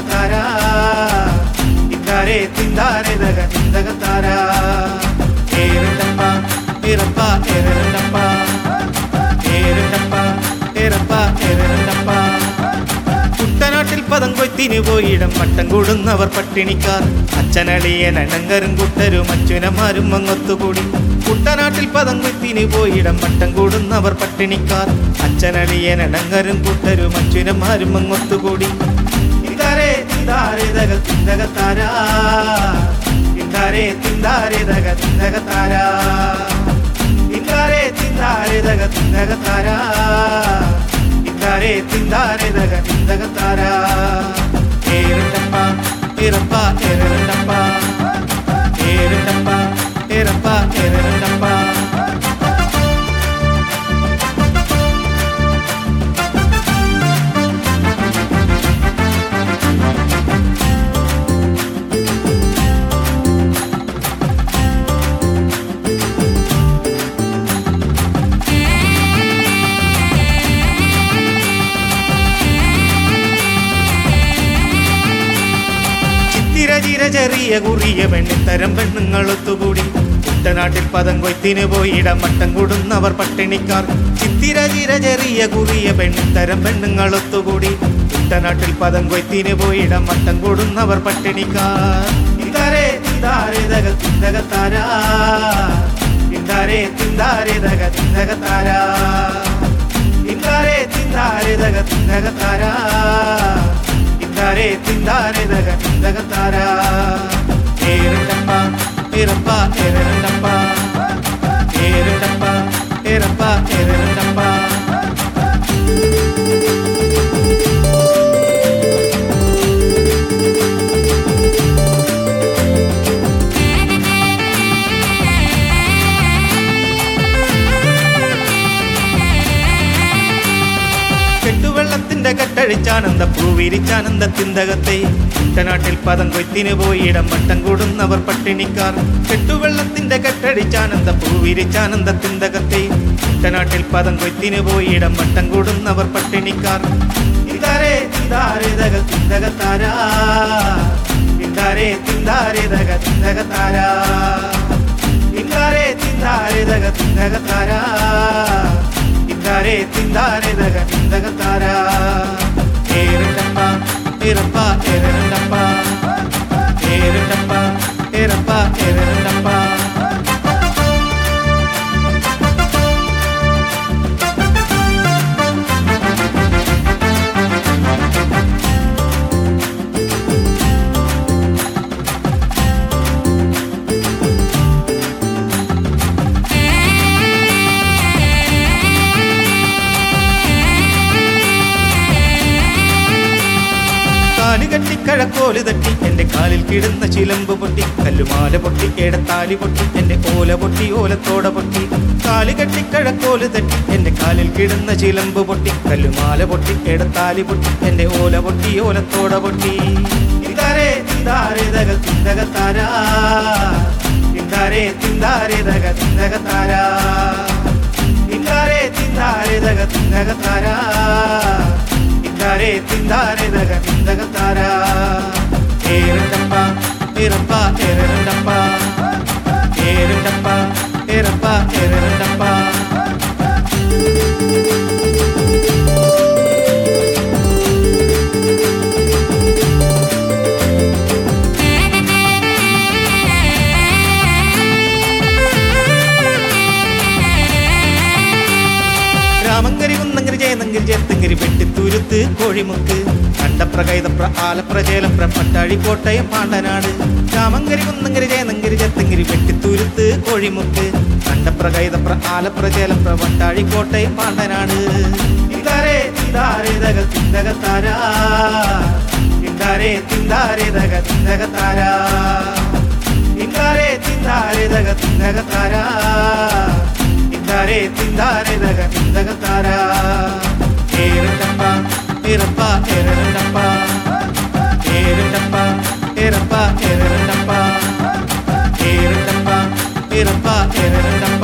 തിന്തകത്താര ഇത്താരെ തിന്താരെ ദഗ തിന്തകത്താര ഏരണ്ടപ്പ ഇറപ്പ എരണ്ടപ്പ ഏരണ്ടപ്പ ഇറപ്പ എരണ്ടപ്പ കുട്ടനാട്ടിൽ പദം കൊയ്ത്തിന് പോയിടം പട്ടം കൂടുന്നവർ പട്ടിണിക്കാർ അച്ഛനളിയൻ അണങ്കരും കുട്ടരും അച്ഛനമാരും അങ്ങൊത്തുകൂടി കുട്ടനാട്ടിൽ പദം കൊയ്ത്തിന് പോയിടം പട്ടം കൂടുന്നവർ പട്ടിണിക്കാർ അച്ഛനളിയൻ അണങ്കരും കുട്ടരും അച്ഛനമാരും അങ്ങൊത്തുകൂടി ഇതാരേ തിന്താരേ ദഗ തിന്തകത്താര ഇതാരേ തിന്താരേ ദഗ തിന്തകത്താര ഇതാരേ തിന്താരേ ദഗ തിന്തകത്താര തിന്താരേ തിന്താരേ ദഗ തിന്തകത്താര ഏരണ്ടപ്പ ഇറപ്പ എരണ്ടപ്പ ഏരണ്ടപ്പ ഇറപ്പ എരണ്ടപ്പ ചിത്തിര ചിര ചെറിയ കുറിയ പെണ്ണിത്തരം പെണ്ണുങ്ങൾ ഒത്തുകൂടി കുട്ടനാട്ടിൽ പദം കൊയ്ത്തിന് പോയിടം മട്ടം കൂടുന്നവർ പട്ടിണിക്കാർ ചിത്തിര ചിര ചെറിയ കുറിയ പെണ്ണിത്തരം പെണ്ണുങ്ങൾ ഒത്തുകൂടി കുട്ടനാട്ടിൽ പദം കൊയ്ത്തിന് പോയിടം മട്ടം കൂടുന്നവർ പട്ടിണിക്കാർ ഇതാരേ തിന്താരേ ദഗ തിന്തകത്താര ഇതാരേ തിന്താരേ ദഗ തിന്തകത്താര ഇതാരേ തിന്താരേ ദഗ തിന്തകത്താര തിന്താരേ തിന്താരേ ദഗ തിന്തകത്താര ഏരണ്ടപ്പ ഇറപ്പ എരണ്ടപ്പ ഏരണ്ടപ്പ ഇറപ്പ എരണ്ടപ്പ കെട്ടുവെള്ളത്തിന്റെ കെട്ടഴിച്ചാനന്ദ പൂവിരിച്ചാനന്ദ തിന്തകത്തെ കുട്ടനാട്ടിൽ പദം കൊയ്ത്തിന് പോയിടം വട്ടം കൂടുന്നവർ പട്ടിണിക്കാർ കെട്ടുവെള്ളത്തിന്റെ കെട്ടഴിച്ചാനന്ദ പൂവിരിച്ചാനന്ദ തിന്തകത്തെ കുട്ടനാട്ടിൽ പദം കൊയ്ത്തിന് പോയിടം വട്ടം കൂടുന്നവർ പട്ടിണിക്കാർ ഇതാരേ തിന്താരേ ദഗ തിന്തകത്താര ഇതാരേ തിന്താരേ ദഗ തിന്തകത്താര ഇതാരേ തിന്താരേ ദഗ തിന്തകത്താര തിന്താരേ തിന്താരേ ദഗ തിന്തകത്താര ഏരണ്ടപ്പ ഇറപ്പ എരണ്ടപ്പ ഏരണ്ടപ്പ ഇറപ്പ എരണ്ടപ്പ കാല് കെട്ടി കഴക്കോല് തട്ടി എന്റെ കാലിൽ കിടന്ന ചിലമ്പ് പൊട്ടി കല്ലുമാല പൊട്ടി എടത്താലി പൊട്ടി എന്റെ ഓല പൊട്ടി ഓലത്തോട പൊട്ടി കാല് കെട്ടി കഴക്കോല് തട്ടി എന്റെ കാലിൽ കിടന്ന ചിലമ്പ് പൊട്ടി കല്ലുമാല പൊട്ടി എടത്താലി പൊട്ടി എന്റെ ഓല പൊട്ടി ഓലത്തോട പൊട്ടി തിന്താരേ തിന്താരേ ദഗ തിന്തകത്താര തിന്താരേ തിന്താരേ ദഗ തിന്തകത്താര തിന്താരേ തിന്താരേ ദഗ തിന്തകത്താര തിന്താരേ തിന്താരേ ദഗ തിന്തകത്താര ഏരണ്ടപ്പ ഇറപ്പ എരണ്ടപ്പ ഏരണ്ടപ്പ ഇറപ്പ എരണ്ടപ്പ രാമങ്കരി കുന്നങ്കരി ജയനങ്കരി ചേർത്തങ്കരി വെട്ടിത്തുരുത്ത് കോഴിമുക്ക് കണ്ടപ്ര കൈതപ്ര ആലപ്ര ചേലപ്ര പട്ടാഴി കോട്ടയം പാണ്ടനാട് രാമങ്കരി കുന്നങ്കരി ജയനങ്കരി ചേർത്തങ്കരി വെട്ടിത്തുരുത്ത് കോഴിമുക്ക് കണ്ടപ്ര കൈതപ്ര ആലപ്ര ചേലപ്ര പട്ടാഴി കോട്ടയം പാണ്ടനാട് തിന്താരേ തിന്താരേ ദഗ തിന്തകത്താര തിന്താരേ തിന്താരേ ദഗ തിന്തകത്താര തിന്താരേ തിന്താരേ ദഗ തിന്തകത്താര തിന്താരേ തിന്താരേ ദഗ തിന്തകത്താര ഏരണ്ടപ്പ ഇറപ്പ എരണ്ടപ്പ ഏരണ്ടപ്പ ഇറപ്പ എരണ്ടപ്പ ഏരണ്ടപ്പ ഇറപ്പ എരണ്ടപ്പ